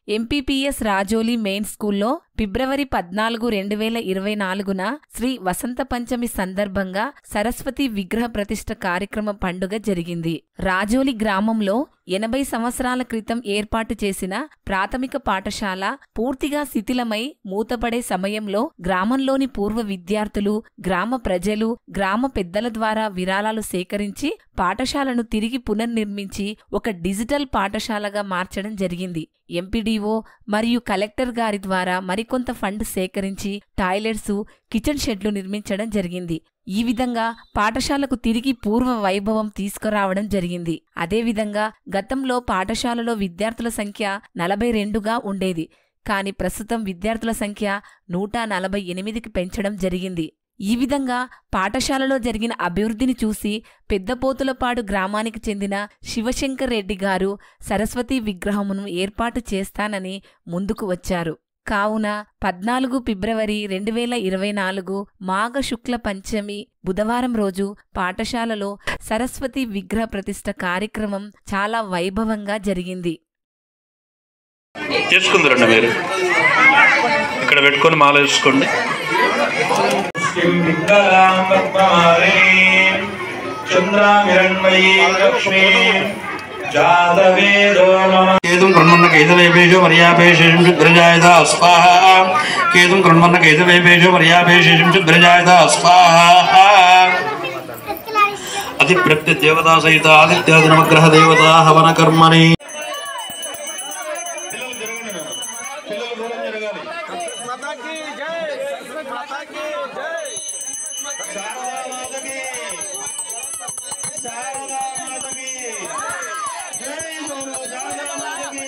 MPPS Rajoli main స్కూల్లో ఫిబ్రవరి పద్నాలుగు రెండు వేల ఇరవై నాలుగున శ్రీ వసంత పంచమి సందర్భంగా సరస్వతి విగ్రహ ప్రతిష్ఠ కార్యక్రమ పండుగ జరిగింది రాజోలి గ్రామంలో ఎనభై సంవత్సరాల క్రితం ఏర్పాటు చేసిన ప్రాథమిక పాఠశాల పూర్తిగా శిథిలమై మూతపడే సమయంలో గ్రామంలోని పూర్వ విద్యార్థులు గ్రామ ప్రజలు గ్రామ పెద్దల ద్వారా విరాళాలు సేకరించి పాఠశాలను తిరిగి పునర్నిర్మించి ఒక డిజిటల్ పాఠశాలగా మార్చడం జరిగింది ఎంపీడీఓ మరియు కలెక్టర్ గారి ద్వారా మరికొంత ఫండ్ సేకరించి టాయిలెట్స్ కిచెన్ షెడ్లు నిర్మించడం జరిగింది ఈ విధంగా పాఠశాలకు తిరిగి పూర్వ వైభవం తీసుకురావడం జరిగింది అదేవిధంగా గతంలో పాఠశాలలో విద్యార్థుల సంఖ్య నలభై రెండుగా ఉండేది కాని ప్రస్తుతం విద్యార్థుల సంఖ్య నూట నలభై ఎనిమిదికి పెంచడం జరిగింది ఈ విధంగా పాఠశాలలో జరిగిన అభివృద్ధిని చూసి పెద్దపోతులపాడు గ్రామానికి చెందిన శివశంకర్ రెడ్డి గారు సరస్వతి విగ్రహమును ఏర్పాటు చేస్తానని ముందుకు వచ్చారు కావున పద్నాలుగు ఫిబ్రవరి రెండు వేల ఇరవై నాలుగు మాఘ శుక్ల పంచమి బుధవారం రోజు పాఠశాలలో సరస్వతి విగ్రహ ప్రతిష్ఠ కార్యక్రమం చాలా వైభవంగా జరిగింది చేసుకుందరండి మీరు ఇక్కడ పెట్టుకొని మాల వేసుకోండి किं विद्यारां पद्ममालीं चन्द्रामिरण्मयीं लक्ष्मीं जातवेदो मम కేతుం కృణ్మన్న కైతవేపేషు మర్యాపేషేషం శుద్రజాయత స్వాహ కేతుం కృణ్మన్న కైతవేపేషు మర్యాపేషేషం శుద్రజాయత స్వాహ అతి ప్రత్య దేవతా సహిత ఆదిత్యాది నవగ్రహ దేవత హవన కర్మణి పిల్లలు దూరం జరగాలి శారదామాతకి శారదామాతకి జై బోలో శారదామాతకి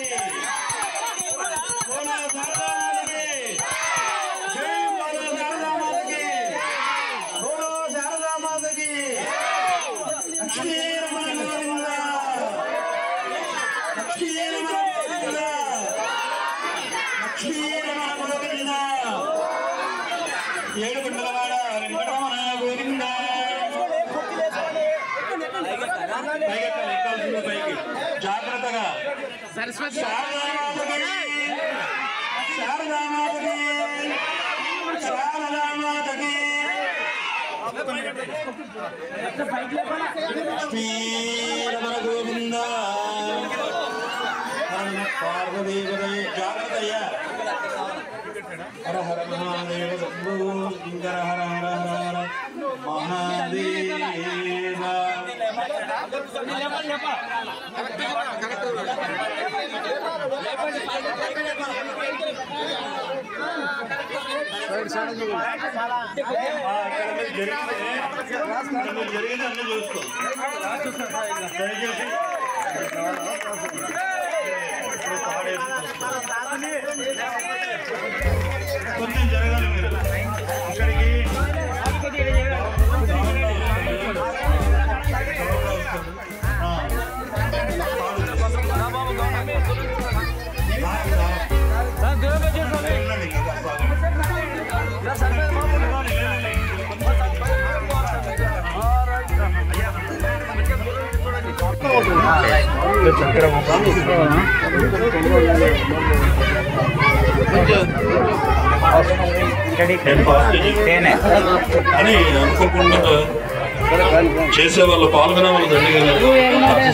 బోలో శారదామాతకి జై బోలో శారదామాతకి బోలో శారదామాతకి లక్ష్మీ రమణ గోవింద లక్ష్మీ రమణ గోవింద లక్ష్మీ రమణ గోవింద ఏడు గుండలవాడ వెంకటరమణ గోవింద పైకెక్కాలి, ఎక్కాల్సింది పైకి. జాగ్రత్తగా సరస్వతి శారదామాతకి శారదామాతకి శారదామాతకి లక్ష్మీ రమణ గోవింద పార్వదేవదే జాగ్రత్త అయ్యా హర హర మహాదేవ శంభో శంకర హర హర హర హర మహాదేవ ఆ, ఇక్కడ మీరు జరిగితే ఇక్కడ మీరు జరిగింది అన్ని చూసుకో దయచేసి ఇప్పుడు తాడేసి కొంచెం జరగాలి మీరు ఇక్కడికి అని అనుకోకుండా చేసే వాళ్ళు పాల్గొనే వాళ్ళు దండిగా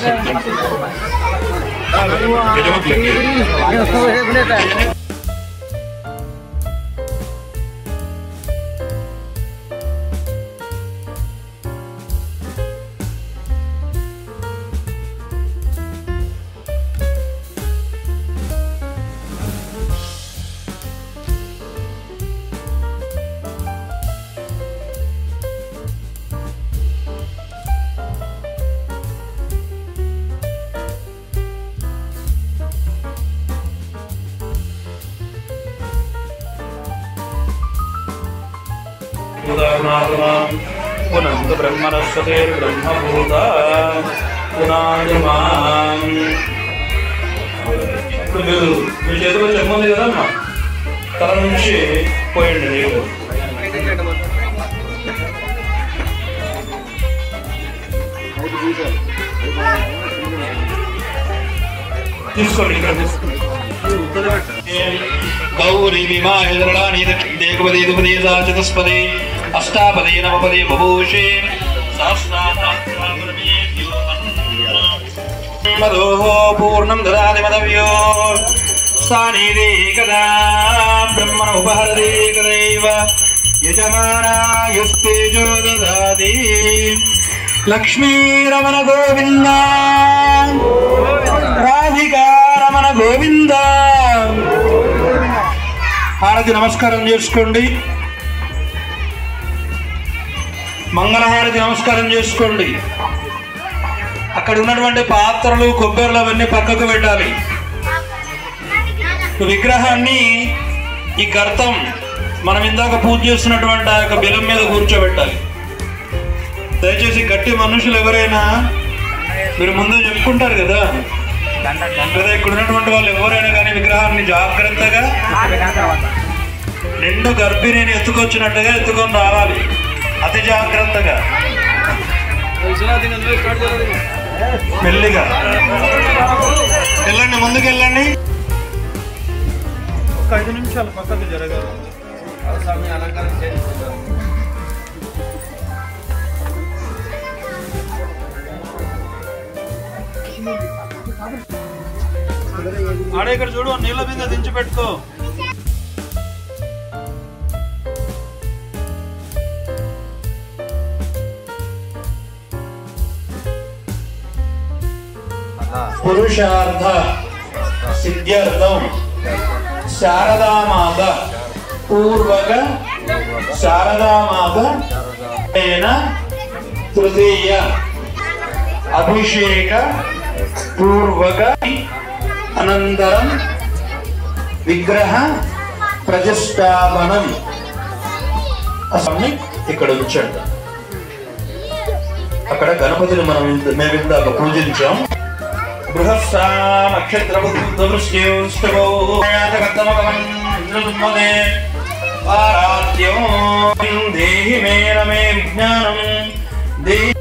పునంత బ్రహ్మరస్వతేర్బ్రహ్మభూత పునాదిమాం ఇప్పుడు మీరు మీ చేతిలో చెమ్మంది కదమ్మా తల నుంచి పోయండి నీళ్ళు తీసుకోండి ఇక్కడ తీసుకోండి గౌరీ విమాయదరణాని దేకపదే దుపదే సా చతుస్పదే అష్టాపదే నవపదే బభూషే మదోహ పూర్ణం దదాతి మదవ్యో స్థానేదే కదా బ్రహ్మణ ఉపహరదే కదైవ యజమానాయుస్తేజో దదాతి లక్ష్మీరమణ గోవింద రాధికారమణ గోవింద హారతి నమస్కారం చేసుకోండి మంగళహారతి నమస్కారం చేసుకోండి అక్కడ ఉన్నటువంటి పాత్రలు కొబ్బరిలు అవన్నీ పక్కకు పెట్టాలి విగ్రహాన్ని ఈ గర్తం మనం ఇందాక పూజ చేస్తున్నటువంటి ఆ యొక్క బిలం మీద కూర్చోబెట్టాలి దయచేసి గట్టి మనుషులు ఎవరైనా మీరు ముందు చెప్పుకుంటారు కదా లేదా ఇక్కడ ఉన్నటువంటి వాళ్ళు ఎవరైనా కానీ విగ్రహాన్ని జాగ్రత్తగా నిండు గర్భిణిని ఎత్తుకొచ్చినట్టుగా ఎత్తుకొని రావాలి అతి జాగ్రత్తగా మెల్లిగా వెళ్ళండి ముందుకు వెళ్ళండి ఒక ఐదు నిమిషాలు పక్కకు జరగాలి ఆడే ఇక్కడ చూడు నీళ్ళ మీద దించి పెట్టుకో పురుషార్థ సిద్ధ్యర్థం శారదామాత పూర్వక శారదామాత తేన తృతీయ అభిషేక పూర్వక అనంతరం విగ్రహ ప్రతిష్టాపనం అసలు ఇక్కడ ఉంచండి అక్కడ గణపతిని మనం ఇంత- మేము ఇందాక పూజించాం బృహస్సా నక్షత్రబుద్ధవృష్ట్యౌష్టవౌ ఇంద్రదుమ్మదే ఆరాధ్యం దేహి మే నమే విజ్ఞానం దేహి